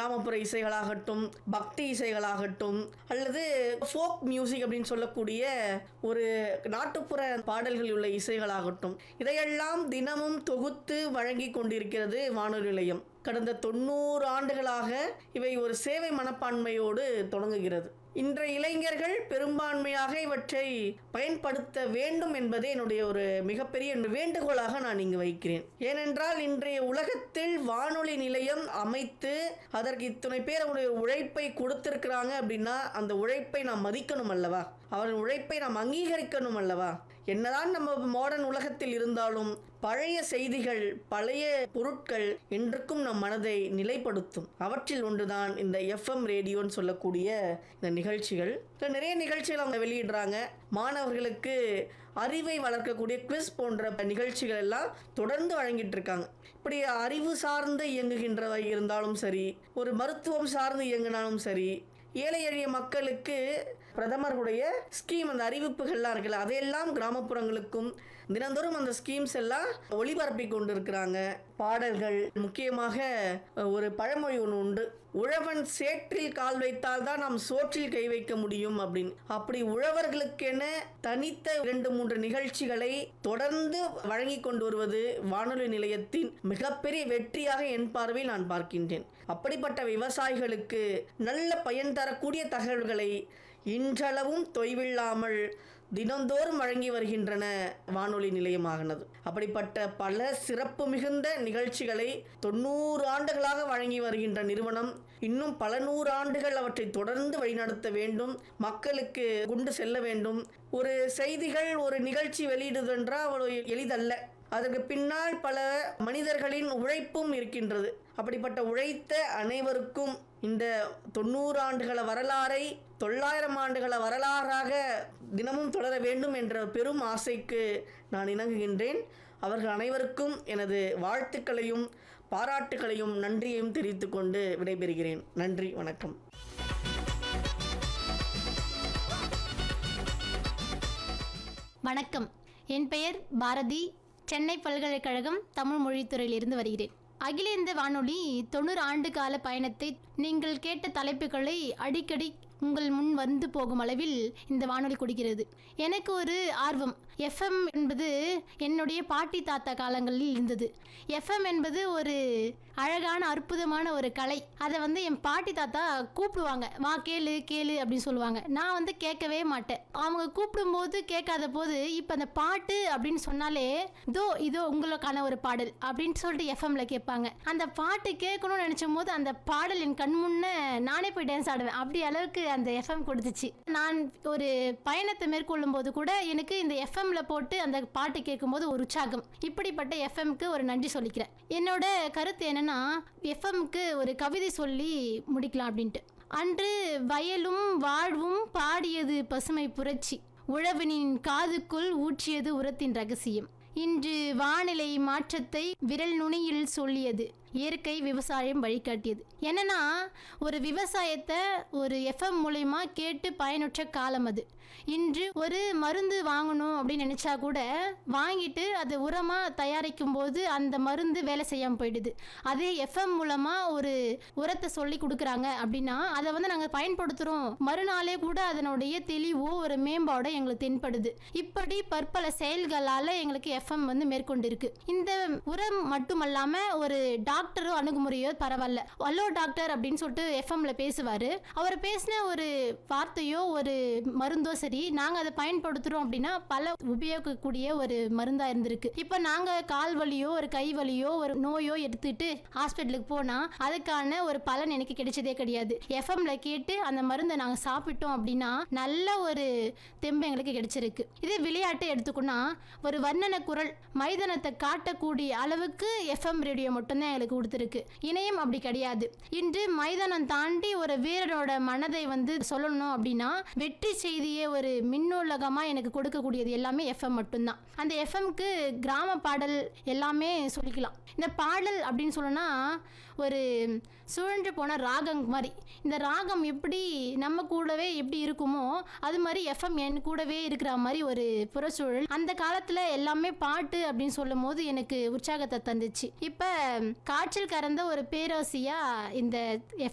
கிராமப்புற இசைகளாகட்டும் பக்தி இசைகளாகட்டும் அல்லது ஃபோக் மியூசிக் அப்படின்னு சொல்லக்கூடிய ஒரு நாட்டுப்புற பாடல்களில் உள்ள இசைகளாகட்டும் இதையெல்லாம் தினமும் தொகுத்து வழங்கி கொண்டிருக்கிறது வானொலி நிலையம் கடந்த தொண்ணூறு ஆண்டுகளாக இவை ஒரு சேவை மனப்பான்மையோடு தொடங்குகிறது இன்றைய இளைஞர்கள் பெரும்பான்மையாக இவற்றை பயன்படுத்த வேண்டும் என்பதே என்னுடைய ஒரு மிகப்பெரிய வேண்டுகோளாக நான் இங்கு வைக்கிறேன் ஏனென்றால் இன்றைய உலகத்தில் வானொலி நிலையம் அமைத்து அதற்கு இத்தனை பேர் அவருடைய உழைப்பை கொடுத்திருக்கிறாங்க அப்படின்னா அந்த உழைப்பை நாம் மதிக்கணும் அல்லவா அவரின் உழைப்பை நாம் அங்கீகரிக்கணும் அல்லவா என்னதான் நம்ம மாடர்ன் உலகத்தில் இருந்தாலும் பழைய செய்திகள் பழைய பொருட்கள் என்றுக்கும் நம் மனதை நிலைப்படுத்தும் அவற்றில் ஒன்றுதான் இந்த எஃப்எம் ரேடியோன்னு சொல்லக்கூடிய இந்த நிகழ்ச்சிகள் இதுல நிறைய நிகழ்ச்சிகள் அவங்க வெளியிடுறாங்க மாணவர்களுக்கு அறிவை வளர்க்கக்கூடிய குவிஸ் போன்ற நிகழ்ச்சிகள் எல்லாம் தொடர்ந்து வழங்கிட்டு இருக்காங்க இப்படி அறிவு சார்ந்து இயங்குகின்றவை இருந்தாலும் சரி ஒரு மருத்துவம் சார்ந்து இயங்கினாலும் சரி ஏழை எளிய மக்களுக்கு பிரதமருடைய ஸ்கீம் அந்த அறிவிப்புகள்லாம் இருக்குல்ல அதையெல்லாம் கிராமப்புறங்களுக்கும் தினந்தோறும் அந்த ஸ்கீம்ஸ் எல்லாம் ஒளிபரப்பி கொண்டு இருக்கிறாங்க பாடல்கள் முக்கியமாக ஒரு பழமொழி ஒன்று உண்டு உழவன் சேற்றில் கால் வைத்தால் தான் நாம் சோற்றில் கை வைக்க முடியும் அப்படின்னு அப்படி உழவர்களுக்கென தனித்த இரண்டு மூன்று நிகழ்ச்சிகளை தொடர்ந்து வழங்கி கொண்டு வருவது வானொலி நிலையத்தின் மிகப்பெரிய வெற்றியாக என் பார்வையில் நான் பார்க்கின்றேன் அப்படிப்பட்ட விவசாயிகளுக்கு நல்ல பயன் தரக்கூடிய தகவல்களை இன்றளவும் தொய்வில்லாமல் தினந்தோறும் வழங்கி வருகின்றன வானொலி நிலையமாகினது அப்படிப்பட்ட பல சிறப்பு மிகுந்த நிகழ்ச்சிகளை தொண்ணூறு ஆண்டுகளாக வழங்கி வருகின்ற நிறுவனம் இன்னும் பல நூறு ஆண்டுகள் அவற்றை தொடர்ந்து வழிநடத்த வேண்டும் மக்களுக்கு கொண்டு செல்ல வேண்டும் ஒரு செய்திகள் ஒரு நிகழ்ச்சி வெளியிடுதென்றால் அவ்வளவு எளிதல்ல அதற்கு பின்னால் பல மனிதர்களின் உழைப்பும் இருக்கின்றது அப்படிப்பட்ட உழைத்த அனைவருக்கும் இந்த தொண்ணூறு ஆண்டுகள வரலாறை தொள்ளாயிரம் ஆண்டுகள வரலாறாக தினமும் தொடர வேண்டும் என்ற பெரும் ஆசைக்கு நான் இணங்குகின்றேன் அவர்கள் அனைவருக்கும் எனது வாழ்த்துக்களையும் பாராட்டுகளையும் நன்றியையும் தெரிவித்துக் கொண்டு விடைபெறுகிறேன் நன்றி வணக்கம் வணக்கம் என் பெயர் பாரதி சென்னை பல்கலைக்கழகம் தமிழ் மொழித்துறையிலிருந்து வருகிறேன் அகில இந்திய வானொலி தொண்ணூறு ஆண்டு கால பயணத்தை நீங்கள் கேட்ட தலைப்புகளை அடிக்கடி உங்கள் முன் வந்து போகும் அளவில் இந்த வானொலி கொடுக்கிறது எனக்கு ஒரு ஆர்வம் எஃப்எம் என்பது என்னுடைய பாட்டி தாத்தா காலங்களில் இருந்தது எஃப்எம் என்பது ஒரு அழகான அற்புதமான ஒரு கலை அதை வந்து என் பாட்டி தாத்தா கூப்பிடுவாங்க வா கேளு கேளு அப்படின்னு சொல்லுவாங்க நான் வந்து கேட்கவே மாட்டேன் அவங்க கூப்பிடும்போது கேட்காத போது இப்போ அந்த பாட்டு அப்படின்னு சொன்னாலே இதோ இதோ உங்களுக்கான ஒரு பாடல் அப்படின்னு சொல்லிட்டு எஃப்எம்ல கேட்பாங்க அந்த பாட்டு கேட்கணும்னு நினைச்சும் போது அந்த பாடல் என் கண் முன்ன நானே போய் டான்ஸ் ஆடுவேன் அப்படி அளவுக்கு அந்த எஃப்எம் கொடுத்துச்சு நான் ஒரு பயணத்தை மேற்கொள்ளும் போது கூட எனக்கு இந்த எஃப்எம்ல போட்டு அந்த பாட்டு கேட்கும்போது ஒரு உற்சாகம் இப்படிப்பட்ட எஃப்எம்க்கு ஒரு நன்றி சொல்லிக்கிறேன் என்னோட கருத்து என்னன்னா எஃப்எம்க்கு ஒரு கவிதை சொல்லி முடிக்கலாம் அப்படின்ட்டு அன்று வயலும் வாழ்வும் பாடியது பசுமை புரட்சி உழவனின் காதுக்குள் ஊற்றியது உரத்தின் ரகசியம் இன்று வானிலை மாற்றத்தை விரல் நுனியில் சொல்லியது இயற்கை விவசாயம் வழிகாட்டியது என்னன்னா ஒரு விவசாயத்தை ஒரு எஃப்எம் மூலயமா கேட்டு பயனுற்ற காலம் அது இன்று ஒரு மருந்து வாங்கணும் அப்படின்னு நினச்சா கூட வாங்கிட்டு அது உரமாக தயாரிக்கும் போது அந்த மருந்து வேலை செய்யாமல் போயிடுது அதே எஃப்எம் மூலமாக ஒரு உரத்தை சொல்லி கொடுக்குறாங்க அப்படின்னா அதை வந்து நாங்கள் பயன்படுத்துகிறோம் மறுநாளே கூட அதனுடைய தெளிவோ ஒரு மேம்பாடோ எங்களுக்கு தென்படுது இப்படி பற்பல செயல்களால் எங்களுக்கு எஃப்எம் வந்து மேற்கொண்டிருக்கு இந்த உரம் மட்டுமல்லாமல் ஒரு டாக்டரோ அணுகுமுறையோ பரவாயில்ல ஹலோ டாக்டர் அப்படின்னு சொல்லிட்டு எஃப்எம்ல பேசுவார் அவர் பேசின ஒரு வார்த்தையோ ஒரு மருந்தோ சரி நாங்கள் அதை பயன்படுத்துகிறோம் அப்படின்னா பல உபயோகிக்கக்கூடிய ஒரு மருந்தாக இருந்திருக்கு இப்போ நாங்கள் கால் வலியோ ஒரு கை வலியோ ஒரு நோயோ எடுத்துட்டு ஹாஸ்பிட்டலுக்கு போனால் அதுக்கான ஒரு பலன் எனக்கு கிடைச்சதே கிடையாது எஃப்எம்ல கேட்டு அந்த மருந்தை நாங்கள் சாப்பிட்டோம் அப்படின்னா நல்ல ஒரு தெம்பு எங்களுக்கு கிடைச்சிருக்கு இதே விளையாட்டை எடுத்துக்கோன்னா ஒரு வர்ணன குரல் மைதானத்தை காட்டக்கூடிய அளவுக்கு எஃப்எம் ரேடியோ மட்டும்தான் எங்களுக்கு கொடுத்துருக்கு இணையம் அப்படி கிடையாது இன்று மைதானம் தாண்டி ஒரு வீரரோட மனதை வந்து சொல்லணும் அப்படின்னா வெற்றி செய்தியை ஒரு மின்னூலகமாக எனக்கு கொடுக்கக்கூடியது எல்லாமே எஃப்எம் மட்டும்தான் அந்த எஃப்எம்க்கு கிராம பாடல் எல்லாமே சொல்லிக்கலாம் இந்த பாடல் அப்படின்னு சொல்லணும்னா ஒரு சுழன்று போன ராகம் மாதிரி இந்த ராகம் எப்படி நம்ம கூடவே எப்படி இருக்குமோ அது மாதிரி எஃப்எம் என் கூடவே இருக்கிற மாதிரி ஒரு புறச்சூழல் அந்த காலத்தில் எல்லாமே பாட்டு அப்படின்னு சொல்லும் போது எனக்கு உற்சாகத்தை தந்துச்சு இப்போ காற்றில் கறந்த ஒரு பேராசியாக இந்த